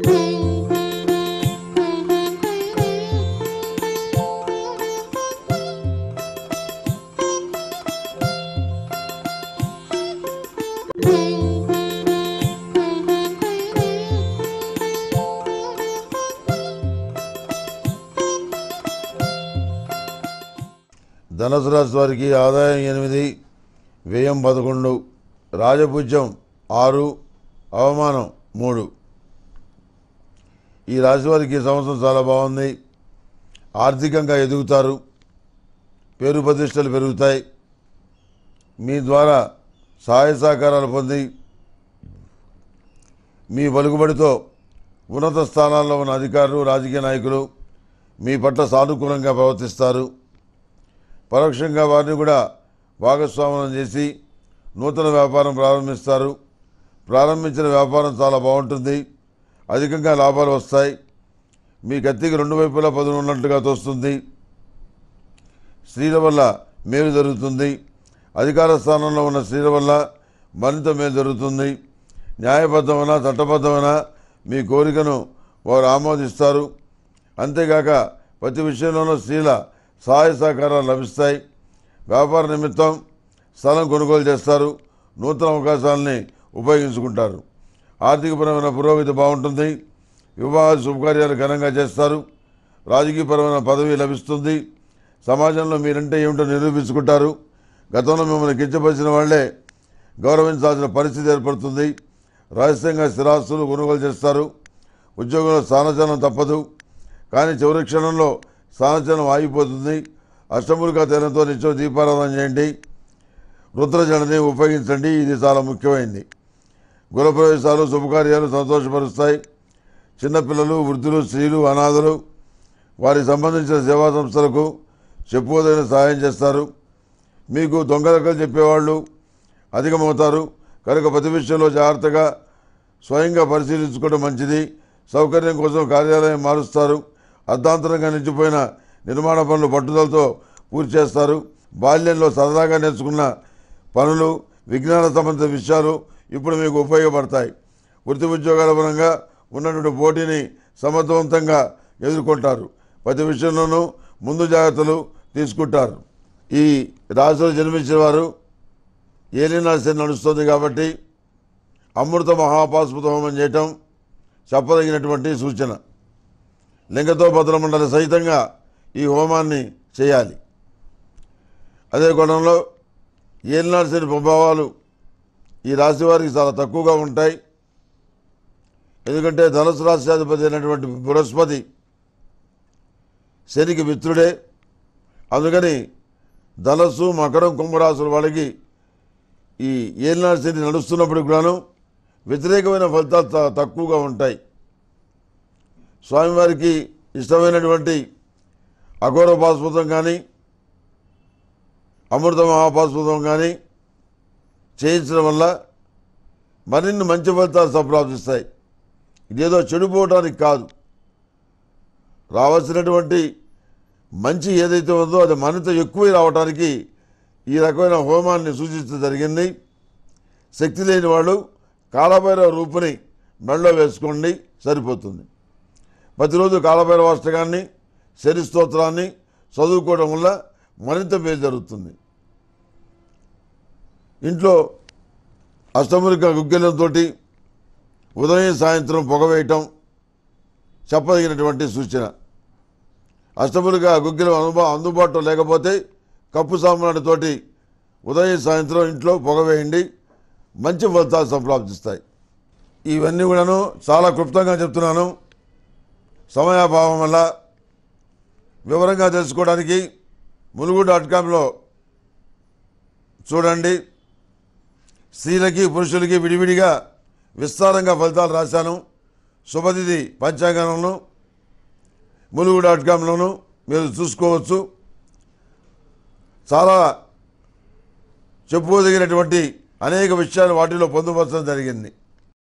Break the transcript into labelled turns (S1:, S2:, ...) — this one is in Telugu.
S1: ధనుసు రాశి వారికి ఆదాయం ఎనిమిది వ్యయం పదకొండు రాజపూజ్యం ఆరు అవమానం మూడు ఈ రాశి వారికి ఈ సంవత్సరం చాలా బాగుంది ఆర్థికంగా ఎదుగుతారు పేరు ప్రతిష్టలు పెరుగుతాయి మీ ద్వారా సహాయ సహకారాలు పొంది మీ పలుకుబడితో ఉన్నత స్థానాల్లో ఉన్న అధికారులు రాజకీయ నాయకులు మీ పట్ల సానుకూలంగా ప్రవర్తిస్తారు పరోక్షంగా వారిని కూడా భాగస్వామ్యం చేసి నూతన వ్యాపారం ప్రారంభిస్తారు ప్రారంభించిన వ్యాపారం చాలా బాగుంటుంది అధికంగా లాభాలు వస్తాయి మీ కత్తికి రెండు వైపులా పదును ఉన్నట్లుగా తోస్తుంది స్త్రీల వల్ల మేలు జరుగుతుంది అధికార స్థానంలో ఉన్న స్త్రీల వల్ల మరింత మేలు జరుగుతుంది న్యాయబద్ధమైన చట్టబద్ధమైన మీ కోరికను వారు ఆమోదిస్తారు అంతేగాక ప్రతి విషయంలోనూ స్త్రీల సహాయ సహకారాలు లభిస్తాయి వ్యాపార నిమిత్తం స్థలం కొనుగోలు చేస్తారు నూతన అవకాశాలని ఉపయోగించుకుంటారు ఆర్థికపరమైన పురోగతి బాగుంటుంది వివాహ శుభకార్యాలు ఘనంగా చేస్తారు రాజకీయపరమైన పదవి లభిస్తుంది సమాజంలో మీరంటే ఏమిటో నిరూపించుకుంటారు గతంలో మిమ్మల్ని కించపరిచిన వాళ్లే గౌరవించాల్సిన పరిస్థితి ఏర్పడుతుంది రహస్యంగా స్థిరాస్తులు కొనుగోలు చేస్తారు ఉద్యోగంలో స్థానచలనం తప్పదు కానీ చివరి క్షణంలో స్థానచలనం ఆగిపోతుంది అష్టములుగా తేలంతో నిత్యం దీపారాధన చేయండి రుద్రజడని ఉపయోగించండి ఇది చాలా ముఖ్యమైనది గృహప్రవేశాలు శుభకార్యాలు సంతోషపరుస్తాయి చిన్నపిల్లలు వృద్ధులు స్త్రీలు అనాథలు వారికి సంబంధించిన సేవా సంస్థలకు చెప్పుకోదగిన సహాయం చేస్తారు మీకు దొంగలకలు చెప్పేవాళ్ళు అధికమవుతారు కనుక ప్రతి విషయంలో జాగ్రత్తగా స్వయంగా పరిశీలించుకోవడం మంచిది సౌకర్యం కోసం కార్యాలయం మారుస్తారు అర్ధాంతరంగా నిలిచిపోయిన నిర్మాణ పనులు పట్టుదలతో పూర్తి చేస్తారు బాల్యంలో సరదాగా నేర్చుకున్న పనులు విజ్ఞాన సంబంధిత విషయాలు ఇప్పుడు మీకు ఉపయోగపడతాయి వృత్తి ఉద్యోగాల పరంగా ఉన్నటువంటి పోటీని సమర్థవంతంగా ఎదుర్కొంటారు ప్రతి విషయంలోనూ ముందు జాగ్రత్తలు తీసుకుంటారు ఈ రాశిలో జన్మించిన వారు ఏలినాశ నడుస్తుంది కాబట్టి అమృత మహాపాస్పత హోమం చేయటం చెప్పదగినటువంటి సూచన లింగతో భద్రమండలి సహితంగా ఈ హోమాన్ని చేయాలి అదే కోణంలో ఏలినాశని ప్రభావాలు ఈ రాశి వారికి చాలా తక్కువగా ఉంటాయి ఎందుకంటే ధనుసు రాశ్యాధిపతి అయినటువంటి బృహస్పతి శనికి మిత్రుడే అందుకని ధనస్సు మకరం కుంభరాశుల వాళ్ళకి ఈ ఏలినాడు శని నడుస్తున్నప్పుడు కూడాను వ్యతిరేకమైన ఫలితాలు త- తక్కువగా ఉంటాయి స్వామివారికి ఇష్టమైనటువంటి అఘోర పాస్పదం కానీ అమృత మహాపాస్పదం కానీ చేయించడం వల్ల మరిన్ని మంచి ఫలితాలు సంప్రాప్తిస్తాయి ఇదేదో చెడిపోవటానికి కాదు రావాల్సినటువంటి మంచి ఏదైతే ఉందో అది మరింత ఎక్కువ రావడానికి ఈ రకమైన హోమాన్ని సూచించడం జరిగింది శక్తి లేని వాళ్ళు కాలభైరవ రూపుని మెడలో వేసుకోండి సరిపోతుంది ప్రతిరోజు కాలభైరవ అష్టకాన్ని శని స్తోత్రాన్ని చదువుకోవడం వల్ల మరింత మేలు జరుగుతుంది ఇంట్లో అష్టములిక గుగ్గిలంతో ఉదయం సాయంత్రం పొగవేయటం చెప్పదగినటువంటి సూచన అష్టములుగా గుగ్గిలం అనుభవ అందుబాటులో లేకపోతే కప్పు సాంబ్రాణితోటి ఉదయం సాయంత్రం ఇంట్లో పొగవేయండి మంచి ఫలితాలు సంప్రాప్తిస్తాయి ఇవన్నీ కూడాను చాలా క్లుప్తంగా చెప్తున్నాను సమయాభావం వల్ల వివరంగా తెలుసుకోవడానికి ములుగు డాట్ కామ్లో చూడండి స్త్రీలకి పురుషులకి విడివిడిగా విస్తారంగా ఫలితాలు రాశాను శుభతిథి పంచాంగంలో ములుగు డాట్ కామ్లోను మీరు చూసుకోవచ్చు చాలా చెప్పుకోదగినటువంటి అనేక విషయాలు వాటిలో పొందుపరచడం జరిగింది